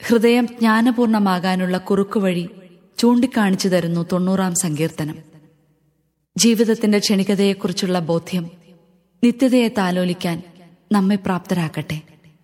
ഹൃദയം ജ്ഞാനപൂർണമാകാനുള്ള കുറുക്കുവഴി ചൂണ്ടിക്കാണിച്ചു തരുന്നു തൊണ്ണൂറാം സങ്കീർത്തനം ജീവിതത്തിന്റെ ക്ഷണികതയെക്കുറിച്ചുള്ള ബോധ്യം നിത്യതയെ താലോലിക്കാൻ നമ്മെ പ്രാപ്തരാക്കട്ടെ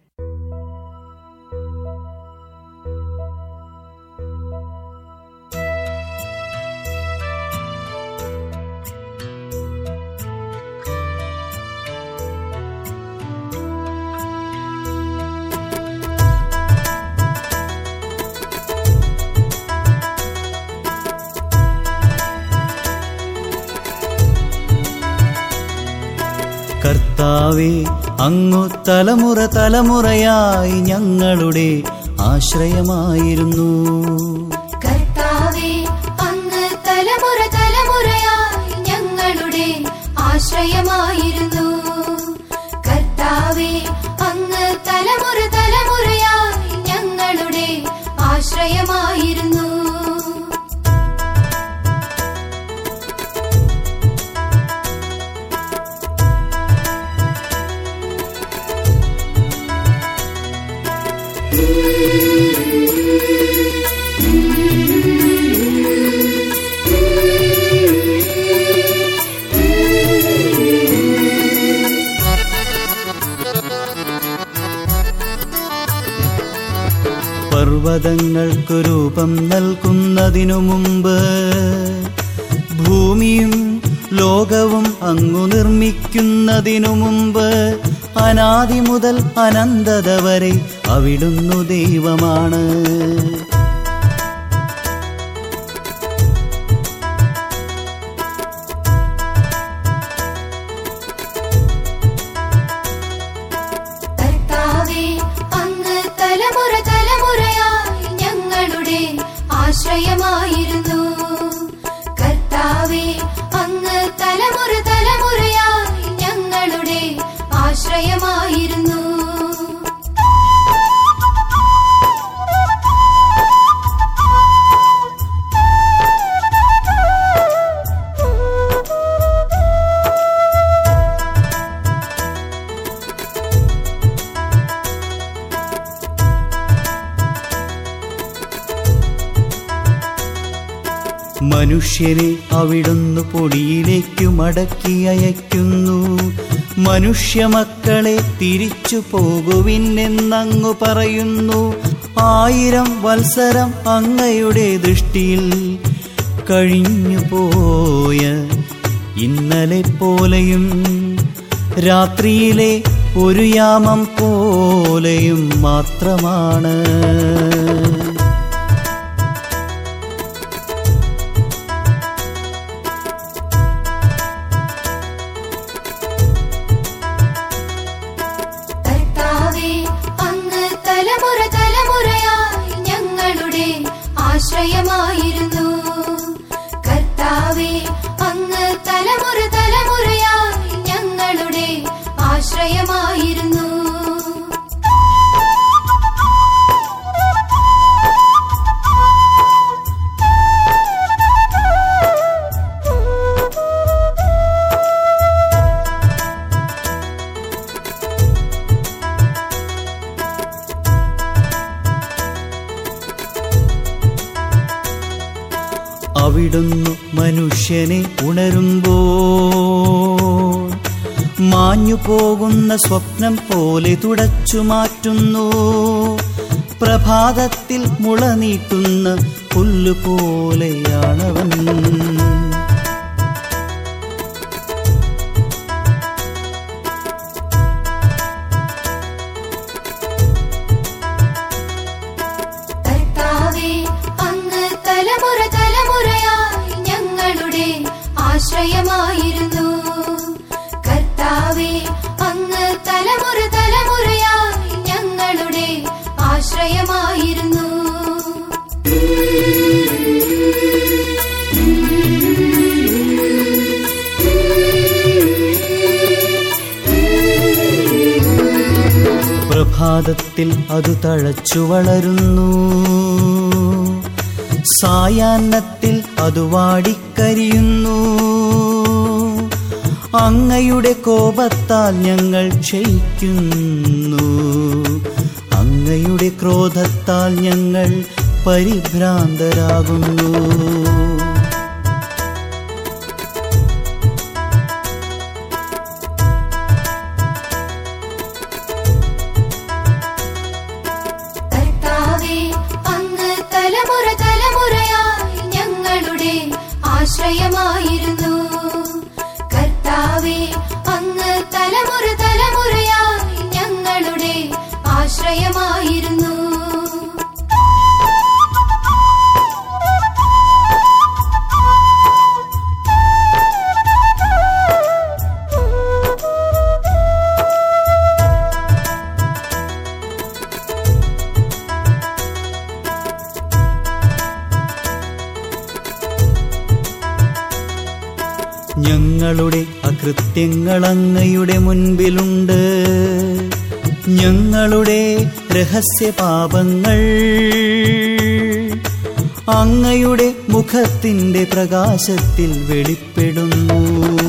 കർത്താവേ അങ്ങു തലമുറ തലമുറയായി ഞങ്ങളുടെ ആശ്രയമായിരുന്നു കർത്താവേ അങ്ങ് തലമുറ തലമുറയായി ഞങ്ങളുടെ ആശ്രയമായിരുന്നു കർത്താവേ അങ്ങ് തലമുറ തലമുറയായി ഞങ്ങളുടെ ആശ്രയമായിരുന്നു പർവ്വതങ്ങൾക്കു രൂപം നൽകുന്നതിനു മുമ്പ് ഭൂമിയും ലോകവും അങ്ങു നിർമ്മിക്കുന്നതിനു മുമ്പ് അനാദി മുതൽ അനന്തത വരെ അവിടുന്നു ദൈവമാണ് കർത്താവേ അങ്ങ് തലമുറ തലമുറയായി ഞങ്ങളുടെ ആശ്രയമായിരുന്നു കർത്താവേ അങ്ങ് തലമുറ തലമുറയായി ഞങ്ങളുടെ ആശ്രയമായിരുന്നു മനുഷ്യനെ അവിടുന്ന് പൊടിയിലേക്കു മടക്കി അയക്കുന്നു മനുഷ്യമക്കളെ തിരിച്ചു പോകുവിൻ എന്നങ്ങു പറയുന്നു ആയിരം വത്സരം അങ്ങയുടെ ദൃഷ്ടിയിൽ കഴിഞ്ഞു പോയ ഇന്നലെ പോലെയും രാത്രിയിലെ ഒരു യാമം പോലെയും മാത്രമാണ് കർത്താവേ അങ്ങ് തലമുറ തലമുറയായി ഞങ്ങളുടെ ആശ്രയമായിരുന്നു കർത്താവേ അങ്ങ് തലമുറ തലമുറയായി ഞങ്ങളുടെ ആശ്രയമായിരുന്നു അവിടുന്ന് മനുഷ്യനെ ഉണരുമ്പോൾ മാഞ്ഞു പോകുന്ന സ്വപ്നം പോലെ തുടച്ചു മാറ്റുന്നു പ്രഭാതത്തിൽ മുള നീട്ടുന്ന പുല്ലുപോലെയാണവൻ കർത്താവേ അങ്ങ് തലമുറ തലമുറയായി ഞങ്ങളുടെ ആശ്രയമായിരുന്നു കർത്താവേ അങ്ങ് തലമുറ തലമുറയായി ഞങ്ങളുടെ ആശ്രയമായിരുന്നു പ്രഭാതത്തിൽ അത് തഴച്ചു വളരുന്നു സായാഹ്നത്തിൽ അത് വാടിക്കരിയുന്നു അങ്ങയുടെ കോപത്താൽ ഞങ്ങൾ ക്ഷയിക്കുന്നു അങ്ങ അങ്ങയുടെ ക്രോധത്താൽ ഞങ്ങൾ പരിഭ്രാന്തരാകുന്നു കർത്താവേ അങ്ങ് തലമുറ തലമുറയായി ഞങ്ങളുടെ ആശ്രയമായിരുന്നു കർത്താവേ അങ്ങ് തലമുറ തലമുറയായി ഞങ്ങളുടെ ആശ്രയമായിരുന്നു ഞങ്ങളുടെ അകൃത്യങ്ങൾ അങ്ങയുടെ മുൻപിലുണ്ട് ഞങ്ങളുടെ രഹസ്യ പാപങ്ങൾ അങ്ങയുടെ മുഖത്തിന്റെ പ്രകാശത്തിൽ വെളിപ്പെടുന്നു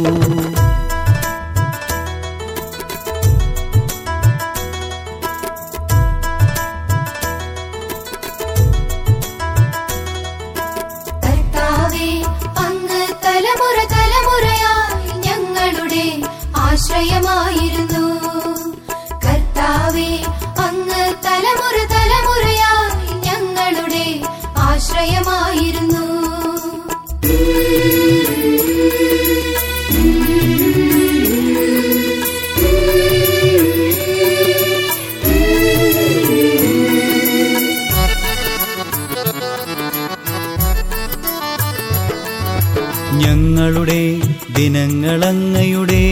കർത്താവേ അങ്ങ് തലമുറ തലമുറയായി ഞങ്ങളുടെ ആശ്രയമായിരുന്നു കർത്താവേ അങ്ങ് തലമുറ തലമുറയായി ഞങ്ങളുടെ ആശ്രയമായിരുന്നു ഞങ്ങളുടെ ദിനങ്ങളങ്ങയുടെ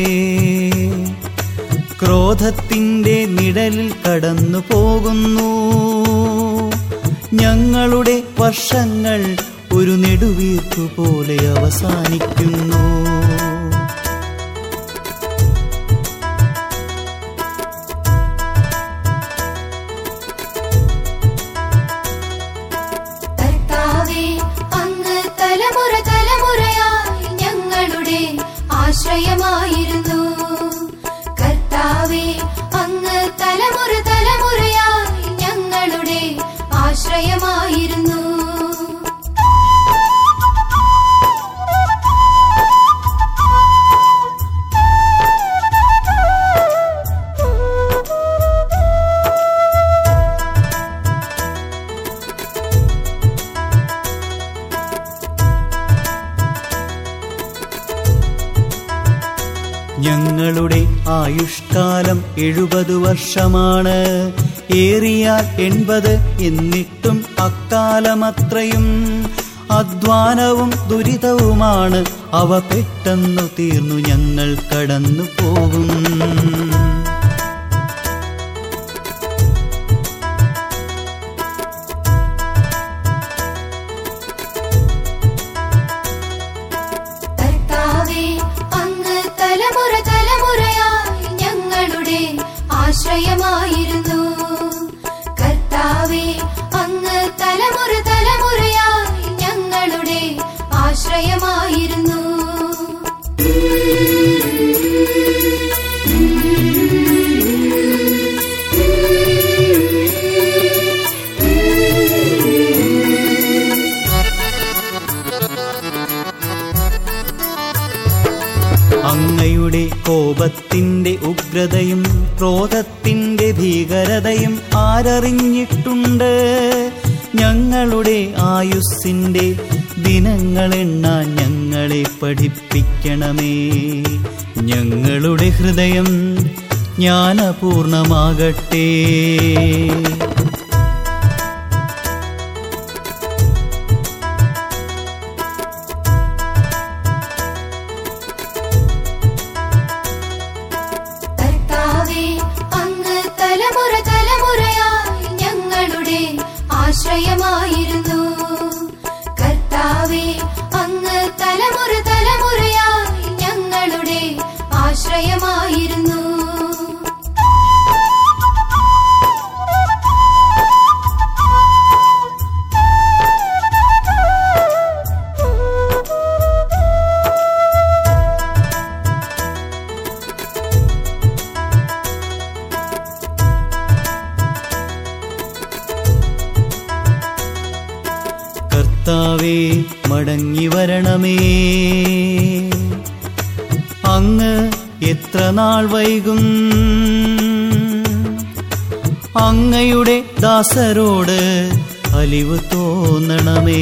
ക്രോധത്തിന്റെ നിഴലിൽ കടന്നു പോകുന്നു ഞങ്ങളുടെ വർഷങ്ങൾ ഒരു നെടുവീർപ്പു പോലെ അവസാനിക്കുന്നു കർത്താവേ അങ്ങ് തലമുറ തലമുറയായി ഞങ്ങളുടെ ആശ്രയമായിരുന്നു കർത്താവേ അങ്ങ് തലമുറ തലമുറയായി ഞങ്ങളുടെ ആശ്രയമായിരുന്നു ഞങ്ങളുടെ ആയുഷ്കാലം എഴുപത് വർഷമാണ് ഏറിയാൽ എൺപത് എന്നിട്ടും അക്കാലമത്രയും അധ്വാനവും ദുരിതവുമാണ് അവ പെട്ടെന്നു തീർന്നു ഞങ്ങൾ കടന്നു പോകും കർത്താവേ അങ്ങ് തലമുറ തലമുറയായി ഞങ്ങളുടെ ആശ്രയമായിരുന്നു കർത്താവേ അങ്ങ് തലമുറ തലമുറയായി ഞങ്ങളുടെ ആശ്രയമായിരുന്നു അങ്ങയുടെ കോപത്തിന്റെ ഉഗ്രതയും ക്രോധത്തിന്റെ ഭീകരതയും ആരറിഞ്ഞിട്ടുണ്ട് ഞങ്ങളുടെ ആയുസ്സിന്റെ ദിനങ്ങളെണ്ണാൻ ഞങ്ങളെ പഠിപ്പിക്കണമേ ഞങ്ങളുടെ ഹൃദയം ജ്ഞാനപൂർണമാകട്ടെ കർത്താവേ അങ്ങ് തലമുറ തലമുറയായി ഞങ്ങളുടെ ആശ്രയമായിരുന്നു കർത്താവേ അങ്ങ് തലമുറ തലമുറയായി ഞങ്ങളുടെ ആശ്രയമായിരുന്നു കർത്താവേ മടങ്ങി വരണമേ അങ്ങ് എത്ര നാൾ വൈകും അങ്ങയുടെ ദാസരോട് അലിവ് തോന്നണമേ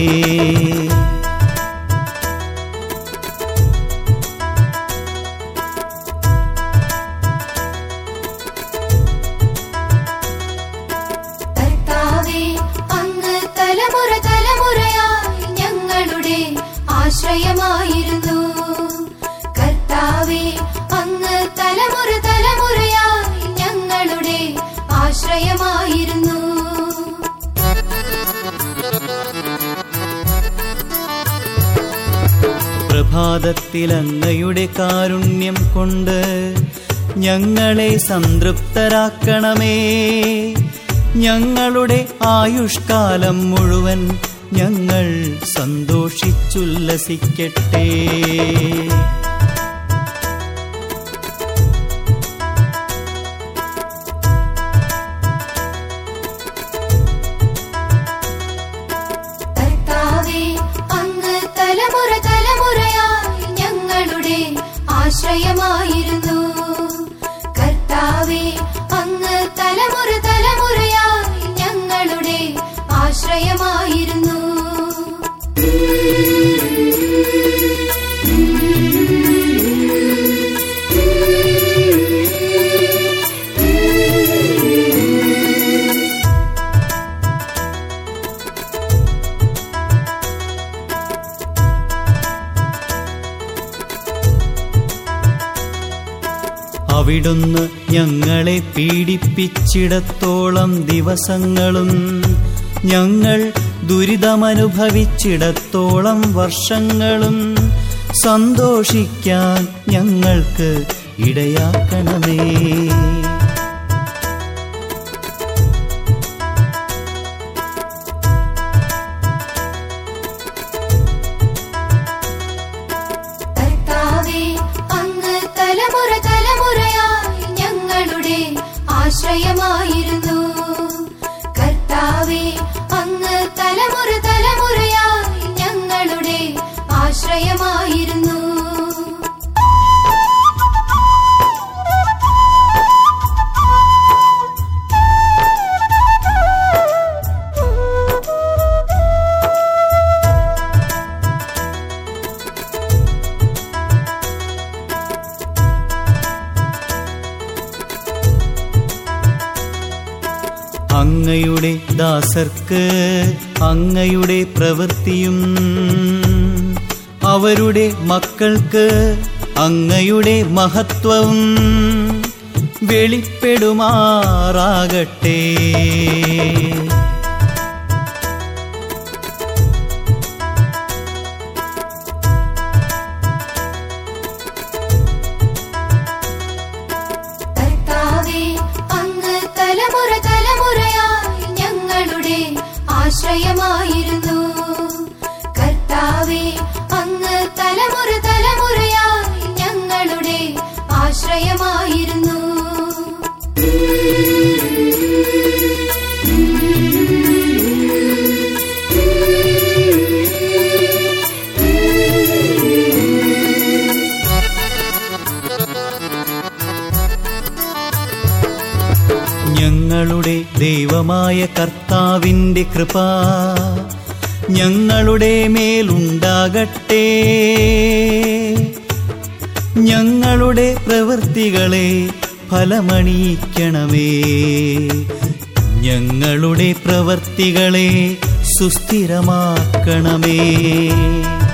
കർത്താവേ അങ്ങ് തലമുറ തലമുറയായി ഞങ്ങളുടെ ആശ്രയമായിരുന്നു കർത്താവേ അങ്ങ് തലമുറ തലമുറയായി ഞങ്ങളുടെ ആശ്രയമായിരുന്നു പ്രഭാതത്തിൽ അങ്ങയുടെ കാരുണ്യം കൊണ്ട് ഞങ്ങളെ സംതൃപ്തരാക്കണമേ ഞങ്ങളുടെ ആയുഷ്കാലം മുഴുവൻ ഞങ്ങൾ സന്തോഷിച്ചുല്ലസിക്കട്ടെ കർത്താവേ അങ്ങ് തലമുറ തലമുറയായി ഞങ്ങളുടെ ആശ്രയമായിരുന്നു കർത്താവേ അങ്ങ് തലമുറ തലമുറയായി ഞങ്ങളുടെ ആശ്രയമായിരുന്നു അവിടുന്ന് ഞങ്ങളെ പീഡിപ്പിച്ചിടത്തോളം ദിവസങ്ങളും ഞങ്ങൾ ദുരിതമനുഭവിച്ചിടത്തോളം വർഷങ്ങളും സന്തോഷിക്കാൻ ഞങ്ങൾക്ക് ഇടയാക്കണമേ കർത്താവേ അങ്ങ് തലമുറ തലമുറയായി ഞങ്ങളുടെ ആശ്രയമായിരുന്നു കർത്താവേ അങ്ങ് തലമുറ തലമുറയായി ഞങ്ങളുടെ ആശ്രയമായിരുന്നു അങ്ങയുടെ ദാസർക്ക് അങ്ങയുടെ പ്രവൃത്തിയും അവരുടെ മക്കൾക്ക് അങ്ങയുടെ മഹത്വവും വെളിപ്പെടുമാറാകട്ടെ കർത്താവേ അങ്ങ് തലമുറ തലമുറയായി ഞങ്ങളുടെ ആശ്രയമായിരുന്നു കർത്താവേ അങ്ങ് തലമുറ തലമുറയായി ഞങ്ങളുടെ ആശ്രയമായിരുന്നു ഞങ്ങളുടെ ദൈവമായ കർത്താവിൻ്റെ കൃപ ഞങ്ങളുടെ മേലുണ്ടാകട്ടെ ഞങ്ങളുടെ പ്രവൃത്തികളെ ഫലമണിയിക്കണമേ ഞങ്ങളുടെ പ്രവൃത്തികളെ സുസ്ഥിരമാക്കണമേ